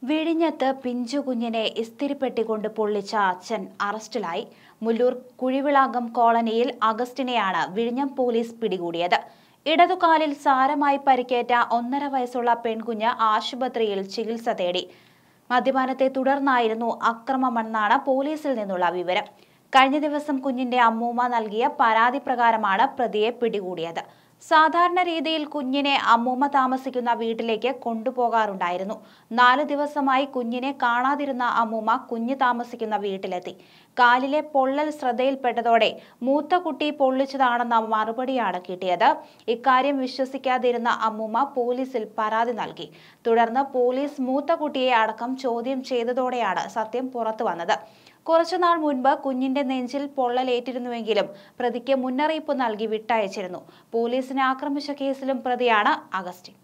വിഴിഞ്ഞത്ത് പിഞ്ചു കുഞ്ഞിനെ ഇസ്തിരിപ്പെട്ടിക്കൊണ്ട് പൊള്ളിച്ച അച്ഛൻ അറസ്റ്റിലായി മുല്ലൂർ കുഴിവിളാകം കോളനിയിൽ അഗസ്റ്റിനെയാണ് വിഴിഞ്ഞം പോലീസ് പിടികൂടിയത് ഇടതുകാലിൽ സാരമായി പരിക്കേറ്റ ഒന്നര വയസ്സുള്ള പെൺകുഞ്ഞ് ആശുപത്രിയിൽ ചികിത്സ തേടി മദ്യപാനത്തെ തുടർന്നായിരുന്നു അക്രമമെന്നാണ് പോലീസിൽ നിന്നുള്ള വിവരം കഴിഞ്ഞ ദിവസം കുഞ്ഞിന്റെ അമ്മൂമ്മ നൽകിയ പരാതി പ്രകാരമാണ് പ്രതിയെ പിടികൂടിയത് സാധാരണ രീതിയിൽ കുഞ്ഞിനെ അമ്മൂമ്മ താമസിക്കുന്ന വീട്ടിലേക്ക് കൊണ്ടുപോകാറുണ്ടായിരുന്നു നാല് ദിവസമായി കുഞ്ഞിനെ കാണാതിരുന്ന അമ്മൂമ്മ കുഞ്ഞ് താമസിക്കുന്ന വീട്ടിലെത്തി കാലിലെ പൊള്ളൽ ശ്രദ്ധയിൽപ്പെട്ടതോടെ മൂത്ത കുട്ടി പൊള്ളിച്ചതാണെന്ന മറുപടിയാണ് കിട്ടിയത് ഇക്കാര്യം വിശ്വസിക്കാതിരുന്ന അമ്മൂമ്മ പോലീസിൽ പരാതി നൽകി തുടർന്ന് പോലീസ് മൂത്ത കുട്ടിയെ അടക്കം ചോദ്യം ചെയ്തതോടെയാണ് സത്യം പുറത്തു വന്നത് കുറച്ചുനാൾ മുൻപ് കുഞ്ഞിന്റെ നെഞ്ചിൽ പൊള്ളലേറ്റിരുന്നുവെങ്കിലും പ്രതിക്ക് മുന്നറിയിപ്പ് നൽകി വിട്ടയച്ചിരുന്നു പോലീസിനെ ആക്രമിച്ച കേസിലും പ്രതിയാണ് അഗസ്റ്റിൻ